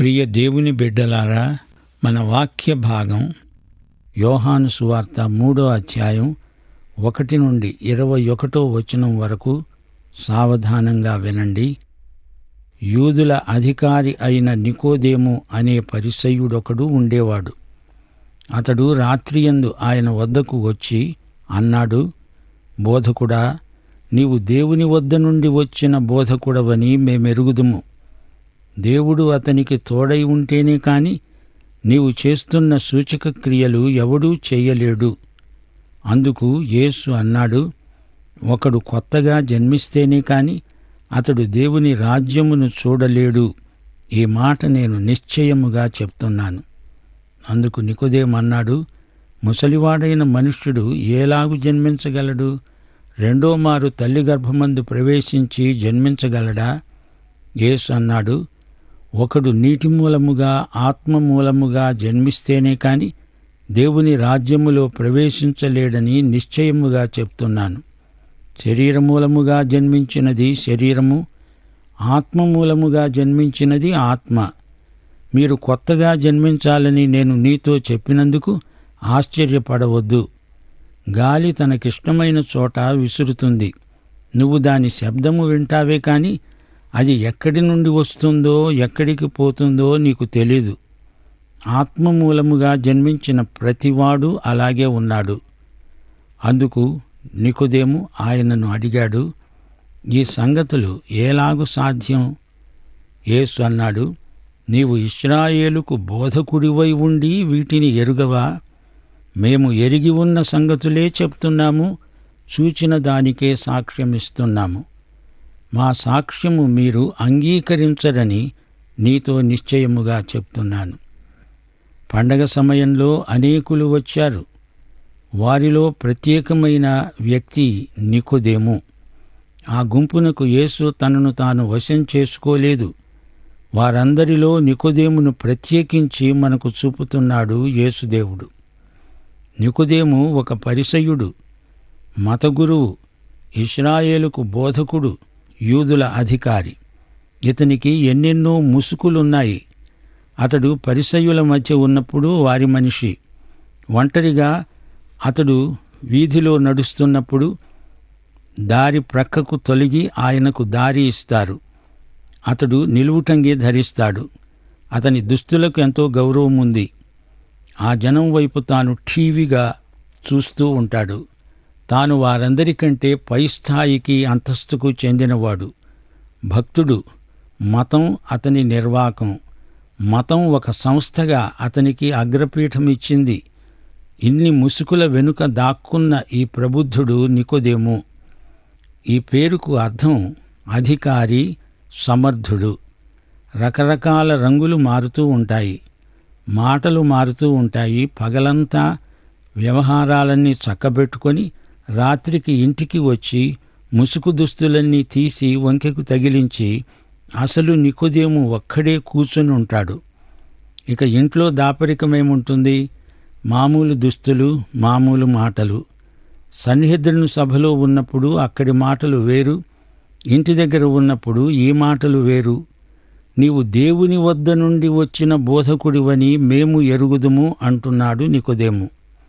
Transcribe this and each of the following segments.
ప్రియ దేవుని బిడ్డలారా మన వాక్య భాగం యోహాను సువార్త మూడో అధ్యాయం ఒకటి నుండి ఇరవై ఒకటో వచనం వరకు సావధానంగా వినండి యూదుల అధికారి అయిన నికోదేము అనే పరిసయ్యుడొకడు ఉండేవాడు అతడు రాత్రియందు ఆయన వద్దకు వచ్చి అన్నాడు బోధకుడా నీవు దేవుని వద్ద నుండి వచ్చిన బోధకుడవని మేమెరుగుదుము దేవుడు అతనికి తోడై ఉంటేనే కాని నీవు చేస్తున్న సూచక క్రియలు ఎవడూ చేయలేడు అందుకు యేసు అన్నాడు ఒకడు కొత్తగా జన్మిస్తేనే కాని అతడు దేవుని రాజ్యమును చూడలేడు ఈ మాట నేను నిశ్చయముగా చెప్తున్నాను అందుకు నికుదేమన్నాడు ముసలివాడైన మనుష్యుడు ఏలాగు జన్మించగలడు రెండో మారు తల్లి గర్భమందు ప్రవేశించి జన్మించగలడా యేసు అన్నాడు ఒకడు నీటి మూలముగా ఆత్మ మూలముగా జన్మిస్తేనే కాని దేవుని రాజ్యములో ప్రవేశించలేడని నిశ్చయముగా చెప్తున్నాను శరీరమూలముగా జన్మించినది శరీరము ఆత్మ మూలముగా జన్మించినది ఆత్మ మీరు కొత్తగా జన్మించాలని నేను నీతో చెప్పినందుకు ఆశ్చర్యపడవద్దు గాలి తనకిష్టమైన చోట విసురుతుంది నువ్వు దాని శబ్దము వింటావే కాని అది ఎక్కడి నుండి వస్తుందో ఎక్కడికి పోతుందో నీకు తెలీదు ఆత్మ మూలముగా జన్మించిన ప్రతివాడు అలాగే ఉన్నాడు అందుకు నికుదేము ఆయనను అడిగాడు ఈ సంగతులు ఏలాగు సాధ్యం యేసు అన్నాడు నీవు ఇస్రాయేలుకు బోధకుడివై ఉండి వీటిని ఎరుగవా మేము ఎరిగి ఉన్న సంగతులే చెప్తున్నాము చూచిన దానికే సాక్ష్యమిస్తున్నాము మా సాక్ష్యము మీరు అంగీకరించరని నీతో నిశ్చయముగా చెప్తున్నాను పండగ సమయంలో అనేకులు వచ్చారు వారిలో ప్రత్యేకమైన వ్యక్తి నికోదేము ఆ గుంపునకు యేసు తనను తాను వశం చేసుకోలేదు వారందరిలో నికోదేమును ప్రత్యేకించి మనకు చూపుతున్నాడు యేసుదేవుడు నికోదేము ఒక పరిసయుడు మతగురువు ఇస్రాయేలుకు బోధకుడు యూదుల అధికారి ఇతనికి ఎన్నెన్నో ముసుకులున్నాయి అతడు పరిసయుల మధ్య ఉన్నప్పుడు వారి మనిషి ఒంటరిగా అతడు వీధిలో నడుస్తున్నప్పుడు దారి ప్రక్కకు తొలగి ఆయనకు దారి ఇస్తారు అతడు నిలువుటంగి ధరిస్తాడు అతని దుస్తులకు ఎంతో గౌరవం ఉంది ఆ జనం వైపు తాను ఠీవిగా చూస్తూ ఉంటాడు తాను వారందరికంటే పై స్థాయికి అంతస్తుకు చెందినవాడు భక్తుడు మతం అతని నిర్వాకం మతం ఒక సంస్థగా అతనికి అగ్రపీఠం ఇచ్చింది ఇన్ని ముసుకుల వెనుక దాక్కున్న ఈ ప్రబుద్ధుడు నికోదేము ఈ పేరుకు అర్థం అధికారి సమర్థుడు రకరకాల రంగులు మారుతూ ఉంటాయి మాటలు మారుతూ ఉంటాయి పగలంతా వ్యవహారాలన్నీ చక్కబెట్టుకొని రాత్రికి ఇంటికి వచ్చి ముసుగు దుస్తులన్నీ తీసి వంకెకు తగిలించి అసలు నికోదేము ఒక్కడే కూర్చుని ఉంటాడు ఇక ఇంట్లో దాపరికమేముంటుంది మామూలు దుస్తులు మామూలు మాటలు సన్నిహితులను సభలో ఉన్నప్పుడు అక్కడి మాటలు వేరు ఇంటి దగ్గర ఉన్నప్పుడు ఈ మాటలు వేరు నీవు దేవుని వద్ద నుండి వచ్చిన బోధకుడివని మేము ఎరుగుదుము అంటున్నాడు నికోదేము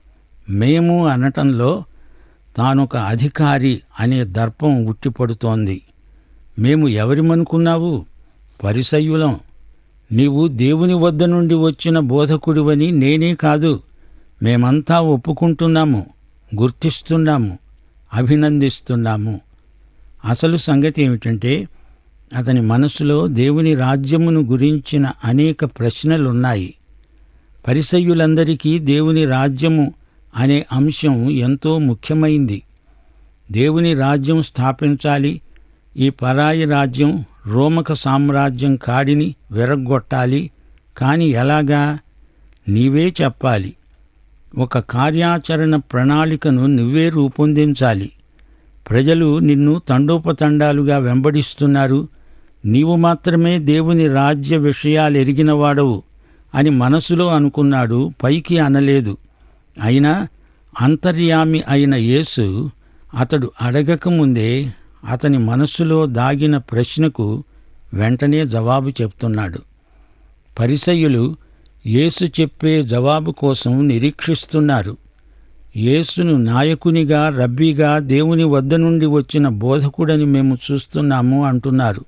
మేము అనటంలో తానొక అధికారి అనే దర్పం ఉట్టిపడుతోంది మేము ఎవరిమనుకున్నావు పరిసయ్యులం నీవు దేవుని వద్ద నుండి వచ్చిన బోధకుడివని నేనే కాదు మేమంతా ఒప్పుకుంటున్నాము గుర్తిస్తున్నాము అభినందిస్తున్నాము అసలు సంగతి ఏమిటంటే అతని మనసులో దేవుని రాజ్యమును గురించిన అనేక ప్రశ్నలున్నాయి పరిసయ్యులందరికీ దేవుని రాజ్యము అనే అంశం ఎంతో ముఖ్యమైంది దేవుని రాజ్యం స్థాపించాలి ఈ పరాయి రాజ్యం రోమక సామ్రాజ్యం కాడిని విరగ్గొట్టాలి కాని ఎలాగా నీవే చెప్పాలి ఒక కార్యాచరణ ప్రణాళికను నువ్వే రూపొందించాలి ప్రజలు నిన్ను తండోపతండాలుగా వెంబడిస్తున్నారు నీవు మాత్రమే దేవుని రాజ్య విషయాలు ఎరిగినవాడవు అని మనసులో అనుకున్నాడు పైకి అనలేదు అయినా అంతర్యామి అయిన యేసు అతడు అడగకముందే అతని మనస్సులో దాగిన ప్రశ్నకు వెంటనే జవాబు చెప్తున్నాడు పరిసయ్యులు యేసు చెప్పే జవాబు కోసం నిరీక్షిస్తున్నారు యేసును నాయకునిగా రబ్బీగా దేవుని వద్ద నుండి వచ్చిన బోధకుడని మేము చూస్తున్నాము అంటున్నారు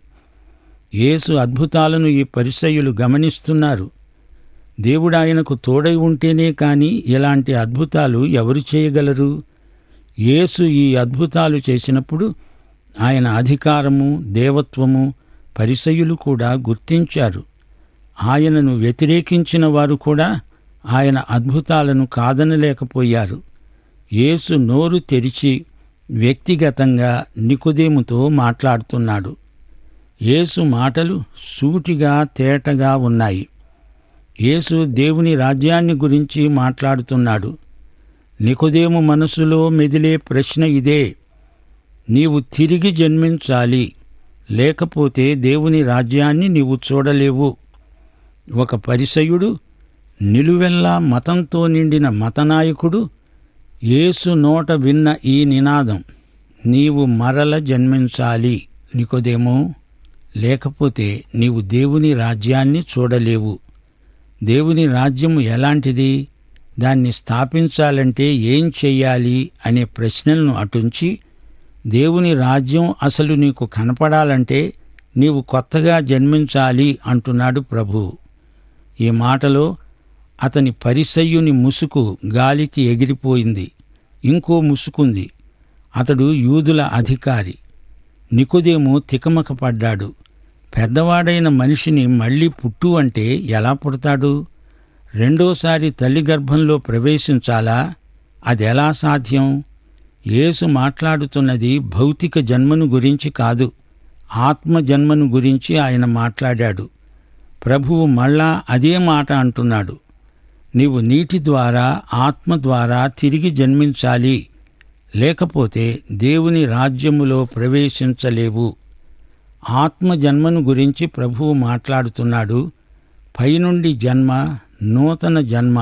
యేసు అద్భుతాలను ఈ పరిసయ్యులు గమనిస్తున్నారు దేవుడు ఆయనకు తోడై ఉంటేనే కాని ఇలాంటి అద్భుతాలు ఎవరు చేయగలరు యేసు ఈ అద్భుతాలు చేసినప్పుడు ఆయన అధికారము దేవత్వము పరిసయులు కూడా గుర్తించారు ఆయనను వ్యతిరేకించిన వారు కూడా ఆయన అద్భుతాలను కాదనలేకపోయారు యేసు నోరు తెరిచి వ్యక్తిగతంగా నికుదేముతో మాట్లాడుతున్నాడు యేసు మాటలు సూటిగా తేటగా ఉన్నాయి యేసు దేవుని రాజ్యాన్ని గురించి మాట్లాడుతున్నాడు నికుదేము మనసులో మెదిలే ప్రశ్న ఇదే నీవు తిరిగి జన్మించాలి లేకపోతే దేవుని రాజ్యాన్ని నీవు చూడలేవు ఒక పరిసయుడు నిలువెల్లా మతంతో నిండిన మతనాయకుడు యేసు నోట విన్న ఈ నినాదం నీవు మరల జన్మించాలి నికోదేమో లేకపోతే నీవు దేవుని రాజ్యాన్ని చూడలేవు దేవుని రాజ్యము ఎలాంటిది దాన్ని స్థాపించాలంటే ఏం చెయ్యాలి అనే ప్రశ్నలను అటుంచి దేవుని రాజ్యం అసలు నీకు కనపడాలంటే నీవు కొత్తగా జన్మించాలి అంటున్నాడు ప్రభు ఈ మాటలో అతని పరిసయ్యుని ముసుకు గాలికి ఎగిరిపోయింది ఇంకో ముసుకుంది అతడు యూదుల అధికారి నికుదేము తికమక పడ్డాడు పెద్దవాడైన మనిషిని మళ్ళీ పుట్టు అంటే ఎలా పుడతాడు రెండోసారి తల్లి గర్భంలో ప్రవేశించాలా అదెలా సాధ్యం యేసు మాట్లాడుతున్నది భౌతిక జన్మను గురించి కాదు ఆత్మ జన్మను గురించి ఆయన మాట్లాడాడు ప్రభువు మళ్ళా అదే మాట అంటున్నాడు నీవు నీటి ద్వారా ఆత్మ ద్వారా తిరిగి జన్మించాలి లేకపోతే దేవుని రాజ్యములో ప్రవేశించలేవు ఆత్మ జన్మను గురించి ప్రభువు మాట్లాడుతున్నాడు పైనుండి జన్మ నూతన జన్మ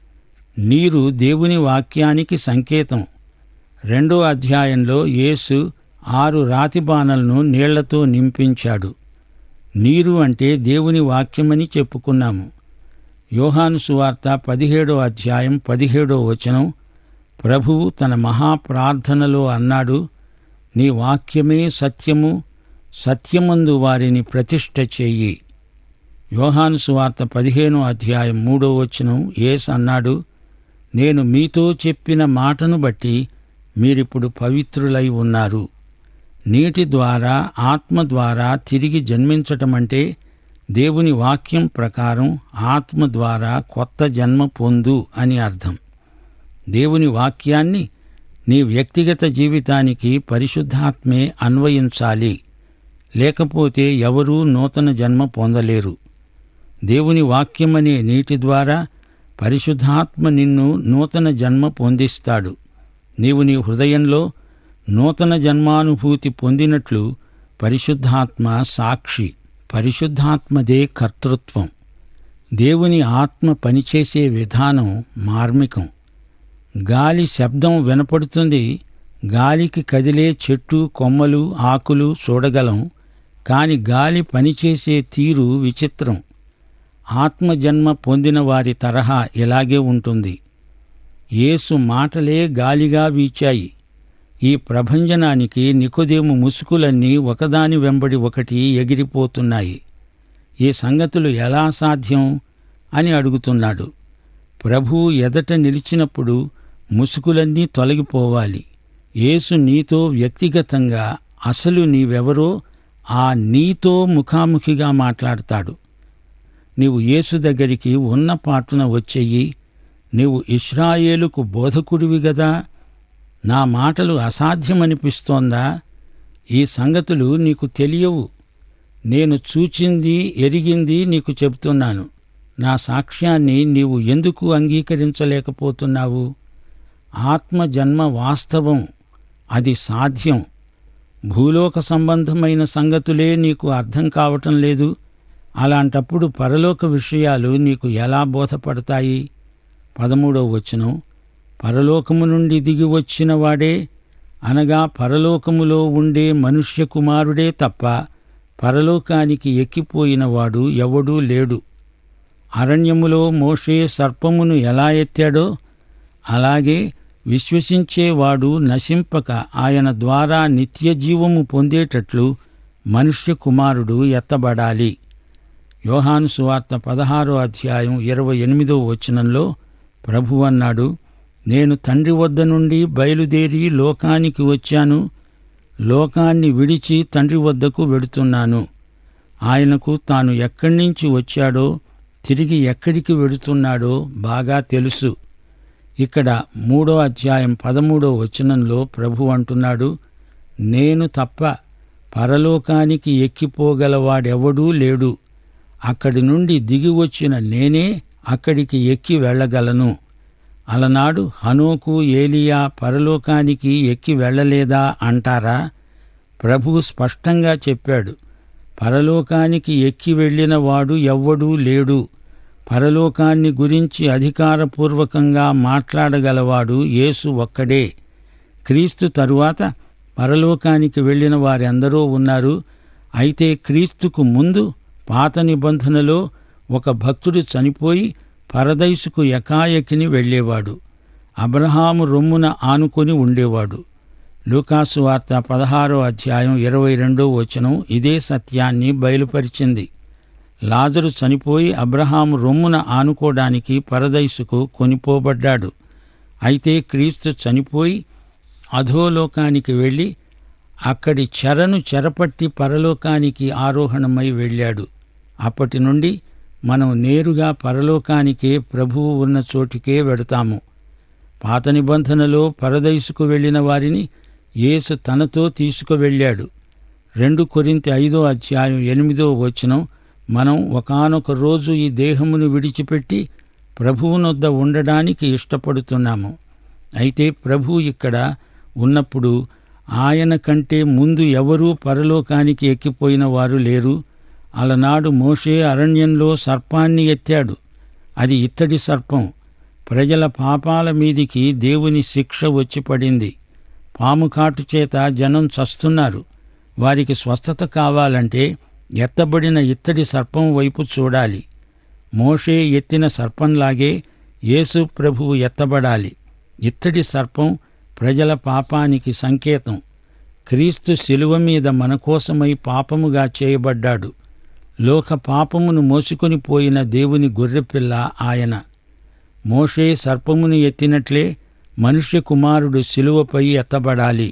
నీరు దేవుని వాక్యానికి సంకేతం రెండో అధ్యాయంలో యేసు ఆరు రాతి బాణలను నీళ్లతో నింపించాడు నీరు అంటే దేవుని వాక్యమని చెప్పుకున్నాము యోహాను సువార్త పదిహేడో అధ్యాయం పదిహేడో వచనం ప్రభువు తన మహాప్రార్థనలో అన్నాడు నీ వాక్యమే సత్యము సత్యమందు వారిని ప్రతిష్ఠ చెయ్యి యోహాను సువార్త పదిహేనో అధ్యాయం మూడో వచనం యేసు అన్నాడు నేను మీతో చెప్పిన మాటను బట్టి మీరిప్పుడు పవిత్రులై ఉన్నారు నీటి ద్వారా ఆత్మ ద్వారా తిరిగి జన్మించటం అంటే దేవుని వాక్యం ప్రకారం ఆత్మ ద్వారా కొత్త జన్మ పొందు అని అర్థం దేవుని వాక్యాన్ని నీ వ్యక్తిగత జీవితానికి పరిశుద్ధాత్మే అన్వయించాలి లేకపోతే ఎవరూ నూతన జన్మ పొందలేరు దేవుని వాక్యమనే నీటి ద్వారా పరిశుద్ధాత్మ నిన్ను నూతన జన్మ పొందిస్తాడు నీవు నీ హృదయంలో నూతన జన్మానుభూతి పొందినట్లు పరిశుద్ధాత్మ సాక్షి పరిశుద్ధాత్మదే కర్తృత్వం దేవుని ఆత్మ పనిచేసే విధానం మార్మికం గాలి శబ్దం వినపడుతుంది గాలికి కదిలే చెట్టు కొమ్మలు ఆకులు చూడగలం కాని గాలి పనిచేసే తీరు విచిత్రం ఆత్మజన్మ పొందిన వారి తరహా ఇలాగే ఉంటుంది యేసు మాటలే గాలిగా వీచాయి ఈ ప్రభంజనానికి నికోదేము ముసుకులన్నీ ఒకదాని వెంబడి ఒకటి ఎగిరిపోతున్నాయి ఈ సంగతులు ఎలా సాధ్యం అని అడుగుతున్నాడు ప్రభువు ఎదట నిలిచినప్పుడు ముసుకులన్నీ తొలగిపోవాలి యేసు నీతో వ్యక్తిగతంగా అసలు నీవెవరో ఆ నీతో ముఖాముఖిగా మాట్లాడతాడు నీవు యేసు దగ్గరికి ఉన్న పాటున వచ్చెయ్యి నీవు ఇస్రాయేలుకు బోధకుడివి గదా నా మాటలు అసాధ్యమనిపిస్తోందా ఈ సంగతులు నీకు తెలియవు నేను చూచింది ఎరిగింది నీకు చెబుతున్నాను నా సాక్ష్యాన్ని నీవు ఎందుకు అంగీకరించలేకపోతున్నావు ఆత్మ జన్మ వాస్తవం అది సాధ్యం భూలోక సంబంధమైన సంగతులే నీకు అర్థం కావటం లేదు అలాంటప్పుడు పరలోక విషయాలు నీకు ఎలా బోధపడతాయి పదమూడవ వచనం పరలోకము నుండి దిగి వచ్చిన వాడే అనగా పరలోకములో ఉండే మనుష్య కుమారుడే తప్ప పరలోకానికి ఎక్కిపోయిన వాడు ఎవడూ లేడు అరణ్యములో మోషే సర్పమును ఎలా ఎత్తాడో అలాగే విశ్వసించేవాడు నశింపక ఆయన ద్వారా నిత్య జీవము పొందేటట్లు మనుష్య కుమారుడు ఎత్తబడాలి యోహాను సువార్త పదహారో అధ్యాయం ఇరవై ఎనిమిదో వచనంలో ప్రభు అన్నాడు నేను తండ్రి వద్ద నుండి బయలుదేరి లోకానికి వచ్చాను లోకాన్ని విడిచి తండ్రి వద్దకు వెడుతున్నాను ఆయనకు తాను ఎక్కడి నుంచి వచ్చాడో తిరిగి ఎక్కడికి వెడుతున్నాడో బాగా తెలుసు ఇక్కడ మూడో అధ్యాయం పదమూడో వచనంలో ప్రభు అంటున్నాడు నేను తప్ప పరలోకానికి ఎక్కిపోగలవాడెవడూ లేడు అక్కడి నుండి దిగి వచ్చిన నేనే అక్కడికి ఎక్కి వెళ్ళగలను అలనాడు హనోకు ఏలియా పరలోకానికి ఎక్కి వెళ్ళలేదా అంటారా ప్రభువు స్పష్టంగా చెప్పాడు పరలోకానికి ఎక్కి వెళ్ళిన వాడు ఎవ్వడూ లేడు పరలోకాన్ని గురించి అధికారపూర్వకంగా మాట్లాడగలవాడు యేసు ఒక్కడే క్రీస్తు తరువాత పరలోకానికి వెళ్ళిన వారెందరో ఉన్నారు అయితే క్రీస్తుకు ముందు పాత నిబంధనలో ఒక భక్తుడు చనిపోయి పరదైసుకు ఎకాయకిని వెళ్ళేవాడు అబ్రహాము రొమ్మున ఆనుకొని ఉండేవాడు లూకాసు వార్త పదహారో అధ్యాయం ఇరవై రెండో వచనం ఇదే సత్యాన్ని బయలుపరిచింది లాజరు చనిపోయి అబ్రహాము రొమ్మున ఆనుకోవడానికి పరదైసుకు కొనిపోబడ్డాడు అయితే క్రీస్తు చనిపోయి అధోలోకానికి వెళ్ళి అక్కడి చెరను చెరపట్టి పరలోకానికి ఆరోహణమై వెళ్ళాడు అప్పటి నుండి మనం నేరుగా పరలోకానికే ప్రభువు ఉన్న చోటికే వెడతాము పాత నిబంధనలో పరదైసుకు వెళ్ళిన వారిని యేసు తనతో తీసుకువెళ్ళాడు రెండు కొరింతి ఐదో అధ్యాయం ఎనిమిదో వచనం మనం ఒకానొక రోజు ఈ దేహమును విడిచిపెట్టి ప్రభువునొద్ద ఉండడానికి ఇష్టపడుతున్నాము అయితే ప్రభు ఇక్కడ ఉన్నప్పుడు ఆయన కంటే ముందు ఎవరూ పరలోకానికి ఎక్కిపోయిన వారు లేరు అలనాడు మోషే అరణ్యంలో సర్పాన్ని ఎత్తాడు అది ఇత్తడి సర్పం ప్రజల పాపాల మీదికి దేవుని శిక్ష వచ్చి పడింది పాము కాటు చేత జనం చస్తున్నారు వారికి స్వస్థత కావాలంటే ఎత్తబడిన ఇత్తడి సర్పం వైపు చూడాలి మోషే ఎత్తిన సర్పంలాగే యేసు ప్రభువు ఎత్తబడాలి ఇత్తడి సర్పం ప్రజల పాపానికి సంకేతం క్రీస్తు శిలువ మీద మన కోసమై పాపముగా చేయబడ్డాడు లోక పాపమును మోసుకొని పోయిన దేవుని గొర్రెపిల్ల ఆయన మోషే సర్పమును ఎత్తినట్లే మనుష్య కుమారుడు శిలువపై ఎత్తబడాలి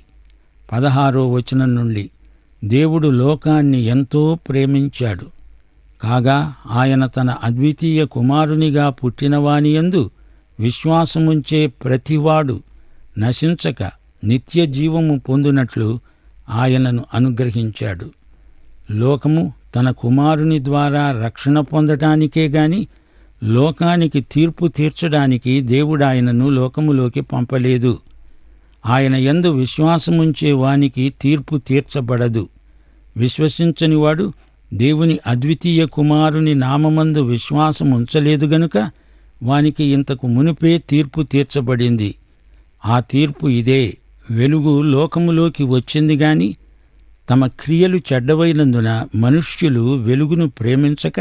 పదహారో వచనం నుండి దేవుడు లోకాన్ని ఎంతో ప్రేమించాడు కాగా ఆయన తన అద్వితీయ కుమారునిగా పుట్టినవానియందు విశ్వాసముంచే ప్రతివాడు నశించక నిత్య జీవము పొందునట్లు ఆయనను అనుగ్రహించాడు లోకము తన కుమారుని ద్వారా రక్షణ పొందటానికే గాని లోకానికి తీర్పు తీర్చడానికి దేవుడు ఆయనను లోకములోకి పంపలేదు ఆయన యందు విశ్వాసముంచే వానికి తీర్పు తీర్చబడదు విశ్వసించనివాడు దేవుని అద్వితీయ కుమారుని నామమందు విశ్వాసం ఉంచలేదు గనుక వానికి ఇంతకు మునిపే తీర్పు తీర్చబడింది ఆ తీర్పు ఇదే వెలుగు లోకములోకి వచ్చింది గాని తమ క్రియలు చెడ్డవైనందున మనుష్యులు వెలుగును ప్రేమించక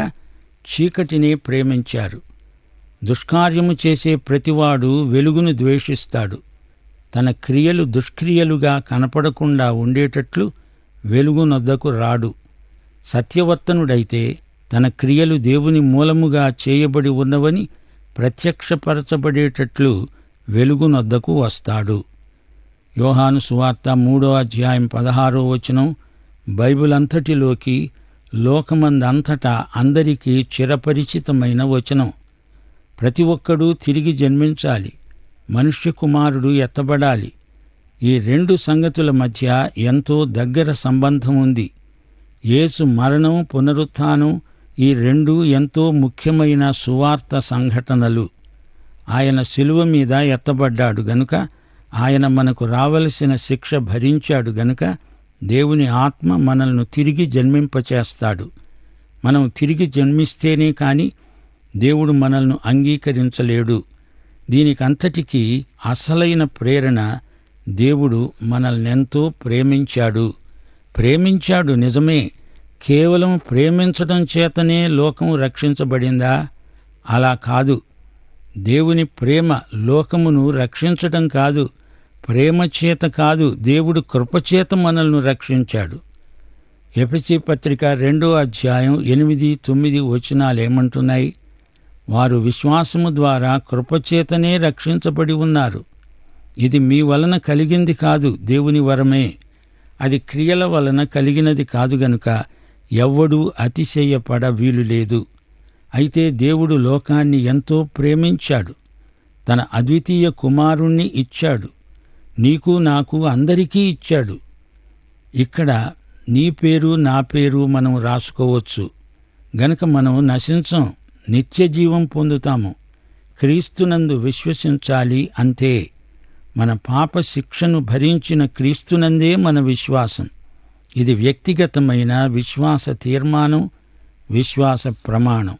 చీకటినే ప్రేమించారు దుష్కార్యము చేసే ప్రతివాడు వెలుగును ద్వేషిస్తాడు తన క్రియలు దుష్క్రియలుగా కనపడకుండా ఉండేటట్లు వెలుగునొద్దకు రాడు సత్యవర్తనుడైతే తన క్రియలు దేవుని మూలముగా చేయబడి ఉన్నవని ప్రత్యక్షపరచబడేటట్లు వెలుగునొద్దకు వస్తాడు యోహాను సువార్త మూడో అధ్యాయం పదహారో వచనం బైబిల్ అంతటిలోకి లోకమందంతటా అందరికీ చిరపరిచితమైన వచనం ప్రతి ఒక్కడూ తిరిగి జన్మించాలి మనుష్య కుమారుడు ఎత్తబడాలి ఈ రెండు సంగతుల మధ్య ఎంతో దగ్గర సంబంధం ఉంది యేసు మరణం పునరుత్థానం ఈ రెండు ఎంతో ముఖ్యమైన సువార్త సంఘటనలు ఆయన శిలువ మీద ఎత్తబడ్డాడు గనుక ఆయన మనకు రావలసిన శిక్ష భరించాడు గనుక దేవుని ఆత్మ మనల్ని తిరిగి జన్మింపచేస్తాడు మనం తిరిగి జన్మిస్తేనే కాని దేవుడు మనల్ని అంగీకరించలేడు దీనికంతటికీ అసలైన ప్రేరణ దేవుడు మనల్నెంతో ప్రేమించాడు ప్రేమించాడు నిజమే కేవలం ప్రేమించడం చేతనే లోకం రక్షించబడిందా అలా కాదు దేవుని ప్రేమ లోకమును రక్షించటం కాదు ప్రేమ చేత కాదు దేవుడు కృపచేత మనల్ని రక్షించాడు ఎపిసి పత్రిక రెండో అధ్యాయం ఎనిమిది తొమ్మిది వచనాలు ఏమంటున్నాయి వారు విశ్వాసము ద్వారా కృపచేతనే రక్షించబడి ఉన్నారు ఇది మీ వలన కలిగింది కాదు దేవుని వరమే అది క్రియల వలన కలిగినది కాదు గనుక ఎవ్వడూ అతిశయపడ వీలు లేదు అయితే దేవుడు లోకాన్ని ఎంతో ప్రేమించాడు తన అద్వితీయ కుమారుణ్ణి ఇచ్చాడు నీకు నాకు అందరికీ ఇచ్చాడు ఇక్కడ నీ పేరు నా పేరు మనం రాసుకోవచ్చు గనక మనం నశించం నిత్య జీవం పొందుతాము క్రీస్తునందు విశ్వసించాలి అంతే మన పాప శిక్షను భరించిన క్రీస్తునందే మన విశ్వాసం ఇది వ్యక్తిగతమైన విశ్వాస తీర్మానం విశ్వాస ప్రమాణం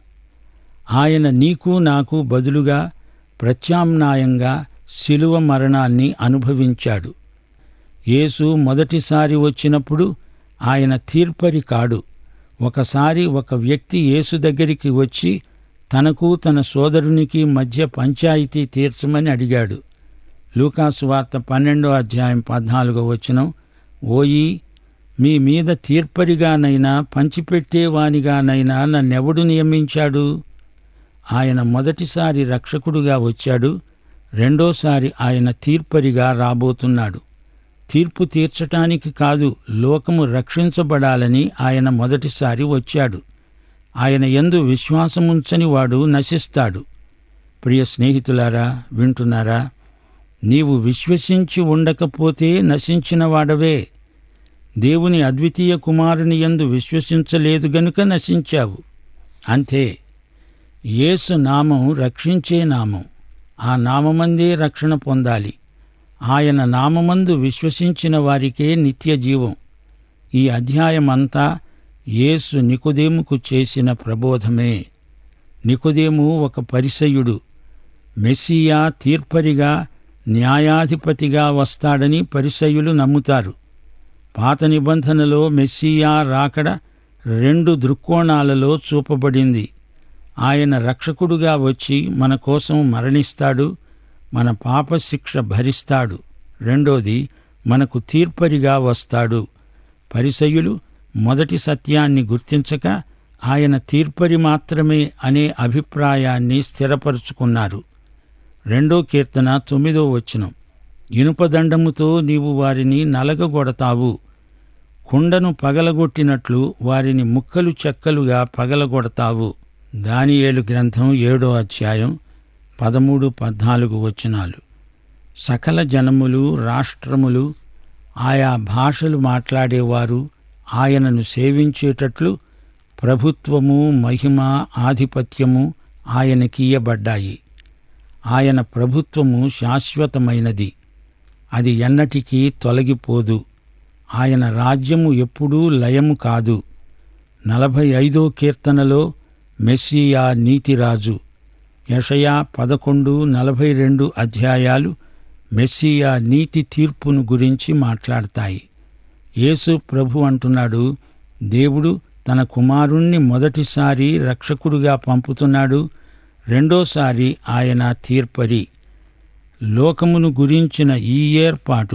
ఆయన నీకు నాకు బదులుగా ప్రత్యామ్నాయంగా శిలువ మరణాన్ని అనుభవించాడు యేసు మొదటిసారి వచ్చినప్పుడు ఆయన తీర్పరి కాడు ఒకసారి ఒక వ్యక్తి యేసు దగ్గరికి వచ్చి తనకు తన సోదరునికి మధ్య పంచాయితీ తీర్చమని అడిగాడు లూకాసు వార్త పన్నెండో అధ్యాయం పద్నాలుగో వచనం ఓయి మీ మీద తీర్పరిగానైనా పంచిపెట్టేవానిగానైనా నన్నెవడు నియమించాడు ఆయన మొదటిసారి రక్షకుడుగా వచ్చాడు రెండోసారి ఆయన తీర్పరిగా రాబోతున్నాడు తీర్పు తీర్చటానికి కాదు లోకము రక్షించబడాలని ఆయన మొదటిసారి వచ్చాడు ఆయన ఎందు విశ్వాసముంచని వాడు నశిస్తాడు ప్రియ స్నేహితులారా వింటున్నారా నీవు విశ్వసించి ఉండకపోతే నశించిన వాడవే దేవుని అద్వితీయ కుమారుని యందు విశ్వసించలేదు గనుక నశించావు అంతే యేసు నామం రక్షించే నామం ఆ నామమందే రక్షణ పొందాలి ఆయన నామమందు విశ్వసించిన వారికే నిత్య జీవం ఈ అధ్యాయమంతా యేసు నికుదేముకు చేసిన ప్రబోధమే నికుదేము ఒక పరిసయుడు మెస్సియా తీర్పరిగా న్యాయాధిపతిగా వస్తాడని పరిసయులు నమ్ముతారు పాత నిబంధనలో మెస్సియా రాకడ రెండు దృక్కోణాలలో చూపబడింది ఆయన రక్షకుడుగా వచ్చి మన కోసం మరణిస్తాడు మన పాప శిక్ష భరిస్తాడు రెండోది మనకు తీర్పరిగా వస్తాడు పరిసయులు మొదటి సత్యాన్ని గుర్తించక ఆయన తీర్పరి మాత్రమే అనే అభిప్రాయాన్ని స్థిరపరుచుకున్నారు రెండో కీర్తన తొమ్మిదో వచనం ఇనుపదండముతో నీవు వారిని నలగగొడతావు కుండను పగలగొట్టినట్లు వారిని ముక్కలు చెక్కలుగా పగలగొడతావు దానియేలు గ్రంథం ఏడో అధ్యాయం పదమూడు పద్నాలుగు వచనాలు సకల జనములు రాష్ట్రములు ఆయా భాషలు మాట్లాడేవారు ఆయనను సేవించేటట్లు ప్రభుత్వము మహిమ ఆధిపత్యము ఆయనకియ్యబడ్డాయి ఆయన ప్రభుత్వము శాశ్వతమైనది అది ఎన్నటికీ తొలగిపోదు ఆయన రాజ్యము ఎప్పుడూ లయము కాదు నలభై ఐదో కీర్తనలో మెస్సియా నీతిరాజు యషయా పదకొండు నలభై రెండు అధ్యాయాలు మెస్సియా నీతి తీర్పును గురించి మాట్లాడతాయి యేసు ప్రభు అంటున్నాడు దేవుడు తన కుమారుణ్ణి మొదటిసారి రక్షకుడుగా పంపుతున్నాడు రెండోసారి ఆయన తీర్పరి లోకమును గురించిన ఈ ఏర్పాటు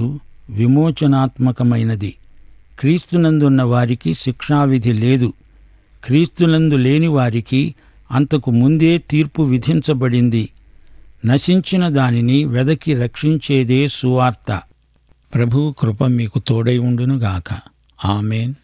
విమోచనాత్మకమైనది క్రీస్తునందున్న వారికి శిక్షావిధి లేదు క్రీస్తునందు లేని వారికి అంతకు ముందే తీర్పు విధించబడింది నశించిన దానిని వెదకి రక్షించేదే సువార్త ప్రభు కృప మీకు తోడై ఉండునుగాక ఆమెన్